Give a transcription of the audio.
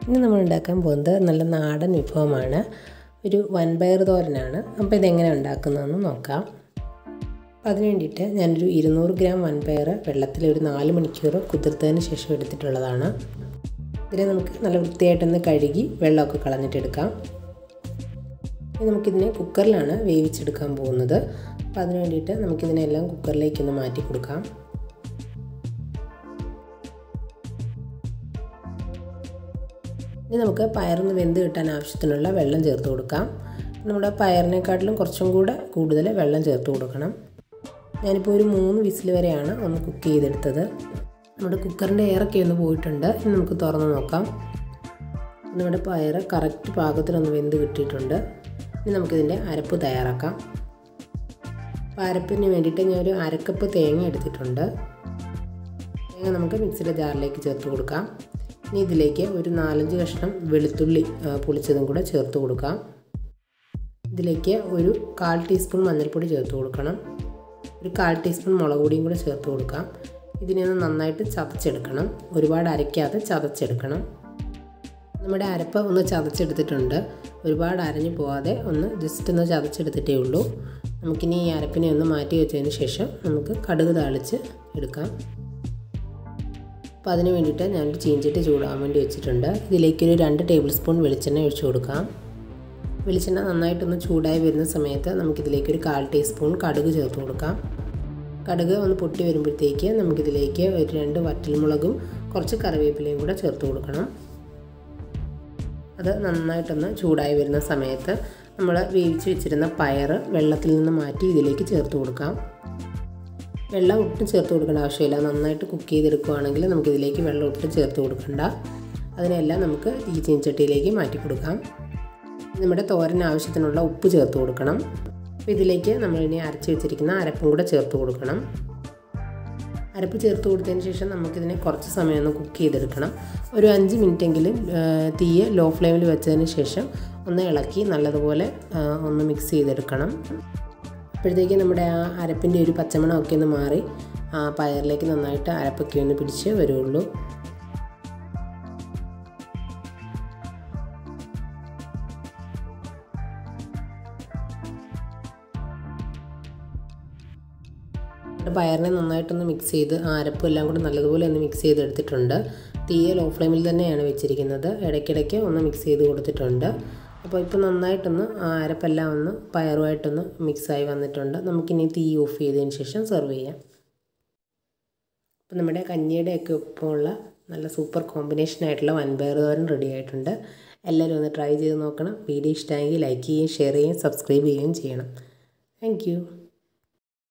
ഇന്ന് നമ്മൾ ഉണ്ടാക്കാൻ പോകുന്നത് നല്ല നാടൻ വിഭവമാണ് ഒരു വൻപയർ തോരനാണ് അപ്പോൾ ഇതെങ്ങനെ ഉണ്ടാക്കുന്നതെന്ന് നോക്കാം അപ്പോൾ അതിന് വേണ്ടിയിട്ട് ഞാനൊരു ഇരുന്നൂറ് ഗ്രാം വൻപയർ വെള്ളത്തിൽ ഒരു നാല് മണിക്കൂർ കുതിർത്തതിന് ശേഷം എടുത്തിട്ടുള്ളതാണ് ഇതിനെ നമുക്ക് നല്ല വൃത്തിയായിട്ടൊന്ന് കഴുകി വെള്ളമൊക്കെ കളഞ്ഞിട്ടെടുക്കാം ഇനി നമുക്കിതിനെ കുക്കറിലാണ് വേവിച്ചെടുക്കാൻ പോകുന്നത് അപ്പോൾ അതിന് വേണ്ടിയിട്ട് നമുക്കിതിനെല്ലാം കുക്കറിലേക്കൊന്ന് മാറ്റി കൊടുക്കാം ഇനി നമുക്ക് പയറൊന്ന് വെന്ത് കിട്ടാൻ ആവശ്യത്തിനുള്ള വെള്ളം ചേർത്ത് കൊടുക്കാം നമ്മുടെ പയറിനെക്കാട്ടിലും കുറച്ചും കൂടെ കൂടുതൽ വെള്ളം ചേർത്ത് കൊടുക്കണം ഞാനിപ്പോൾ ഒരു മൂന്ന് വിസിൽ വരെയാണ് ഒന്ന് കുക്ക് ചെയ്തെടുത്തത് നമ്മുടെ കുക്കറിൻ്റെ എയറൊക്കെ ഒന്ന് പോയിട്ടുണ്ട് ഇനി നമുക്ക് തുറന്ന് നോക്കാം നമ്മുടെ പയർ കറക്റ്റ് പാകത്തിലൊന്ന് വെന്ത് കിട്ടിയിട്ടുണ്ട് ഇനി നമുക്കിതിൻ്റെ അരപ്പ് തയ്യാറാക്കാം അപ്പോൾ അരപ്പിന് വേണ്ടിയിട്ട് ഞാൻ ഒരു അരക്കപ്പ് തേങ്ങ എടുത്തിട്ടുണ്ട് തേങ്ങ നമുക്ക് മിക്സിയുടെ ജാറിലേക്ക് ചേർത്ത് കൊടുക്കാം ഇനി ഇതിലേക്ക് ഒരു നാലഞ്ച് കഷ്ണം വെളുത്തുള്ളി പൊളിച്ചതും കൂടെ ചേർത്ത് കൊടുക്കാം ഇതിലേക്ക് ഒരു കാൽ ടീസ്പൂൺ മഞ്ഞൾപ്പൊടി ചേർത്ത് കൊടുക്കണം ഒരു കാൽ ടീസ്പൂൺ മുളക് പൊടിയും കൂടെ ചേർത്ത് കൊടുക്കാം ഇതിനെ ഒന്ന് നന്നായിട്ട് ചതച്ചെടുക്കണം ഒരുപാട് അരയ്ക്കാതെ ചതച്ചെടുക്കണം നമ്മുടെ അരപ്പ് ഒന്ന് ചതച്ചെടുത്തിട്ടുണ്ട് ഒരുപാട് അരഞ്ഞു പോവാതെ ഒന്ന് ജസ്റ്റ് ഒന്ന് ചതച്ചെടുത്തിട്ടേ ഉള്ളൂ നമുക്കിനി ഈ അരപ്പിനെ ഒന്ന് മാറ്റി വെച്ചതിന് ശേഷം നമുക്ക് കടുക് താളിച്ച് എടുക്കാം അപ്പോൾ അതിന് വേണ്ടിയിട്ട് ഞാനൊരു ചീഞ്ചട്ടി ചൂടാൻ വേണ്ടി വെച്ചിട്ടുണ്ട് ഇതിലേക്കൊരു രണ്ട് ടേബിൾ സ്പൂൺ വെളിച്ചെണ്ണ ഒഴിച്ചു കൊടുക്കാം വെളിച്ചെണ്ണ നന്നായിട്ടൊന്ന് ചൂടായി വരുന്ന സമയത്ത് നമുക്കിതിലേക്ക് ഒരു കാൽ ടീസ്പൂൺ കടുക് ചേർത്ത് കൊടുക്കാം കടുക് ഒന്ന് പൊട്ടി വരുമ്പോഴത്തേക്ക് നമുക്കിതിലേക്ക് ഒരു രണ്ട് വറ്റൽമുളകും കുറച്ച് കറിവേപ്പിലയും കൂടെ ചേർത്ത് കൊടുക്കണം അത് നന്നായിട്ടൊന്ന് ചൂടായി വരുന്ന സമയത്ത് നമ്മൾ വേവിച്ച് വെച്ചിരുന്ന പയർ വെള്ളത്തിൽ നിന്ന് മാറ്റി ഇതിലേക്ക് ചേർത്ത് കൊടുക്കാം വെള്ളം ഒട്ടും ചേർത്ത് കൊടുക്കേണ്ട ആവശ്യമില്ല നന്നായിട്ട് കുക്ക് ചെയ്തെടുക്കുകയാണെങ്കിൽ നമുക്കിതിലേക്ക് വെള്ളം ഒട്ടും ചേർത്ത് കൊടുക്കണ്ട അതിനെല്ലാം നമുക്ക് ഈ ചീൻചട്ടിയിലേക്ക് മാറ്റി കൊടുക്കാം നമ്മുടെ തോരന് ആവശ്യത്തിനുള്ള ഉപ്പ് ചേർത്ത് കൊടുക്കണം അപ്പോൾ ഇതിലേക്ക് നമ്മളിനി അരച്ച് വെച്ചിരിക്കുന്ന അരപ്പും കൂടെ ചേർത്ത് കൊടുക്കണം അരപ്പ് ചേർത്ത് കൊടുത്തതിന് ശേഷം നമുക്കിതിനെ കുറച്ച് സമയം ഒന്ന് കുക്ക് ചെയ്തെടുക്കണം ഒരു അഞ്ച് മിനിറ്റെങ്കിലും തീയെ ലോ ഫ്ലെയിമിൽ വെച്ചതിന് ശേഷം ഒന്ന് ഇളക്കി നല്ലതുപോലെ ഒന്ന് മിക്സ് ചെയ്തെടുക്കണം അപ്പോഴത്തേക്ക് നമ്മുടെ ആ അരപ്പിൻ്റെ ഒരു പച്ചമണമൊക്കെ ഒന്ന് മാറി ആ പയറിലേക്ക് നന്നായിട്ട് അരപ്പൊക്കെ ഒന്ന് പിടിച്ച് വരുള്ളൂ പയറിനെ നന്നായിട്ടൊന്ന് മിക്സ് ചെയ്ത് ആ അരപ്പും എല്ലാം കൂടെ നല്ലതുപോലെ ഒന്ന് മിക്സ് ചെയ്തെടുത്തിട്ടുണ്ട് തീയെ ലോ ഫ്ലെയിമിൽ തന്നെയാണ് വെച്ചിരിക്കുന്നത് ഇടയ്ക്കിടയ്ക്ക് ഒന്ന് മിക്സ് ചെയ്ത് കൊടുത്തിട്ടുണ്ട് അപ്പോൾ ഇപ്പോൾ നന്നായിട്ടൊന്ന് ആ അരപ്പെല്ലാം ഒന്ന് പയറുമായിട്ടൊന്ന് മിക്സായി വന്നിട്ടുണ്ട് നമുക്കിനി തീ ഓഫ് ചെയ്തതിന് ശേഷം സെർവ് ചെയ്യാം അപ്പോൾ നമ്മുടെ കഞ്ഞിയുടെ ഒക്കെ ഒപ്പമുള്ള നല്ല സൂപ്പർ കോമ്പിനേഷൻ ആയിട്ടുള്ള വൻപയർ തോരൻ റെഡി ആയിട്ടുണ്ട് എല്ലാവരും ഒന്ന് ട്രൈ ചെയ്ത് നോക്കണം വീഡിയോ ഇഷ്ടമായെങ്കിൽ ലൈക്ക് ചെയ്യുകയും ഷെയർ ചെയ്യുകയും സബ്സ്ക്രൈബ് ചെയ്യുകയും ചെയ്യണം താങ്ക്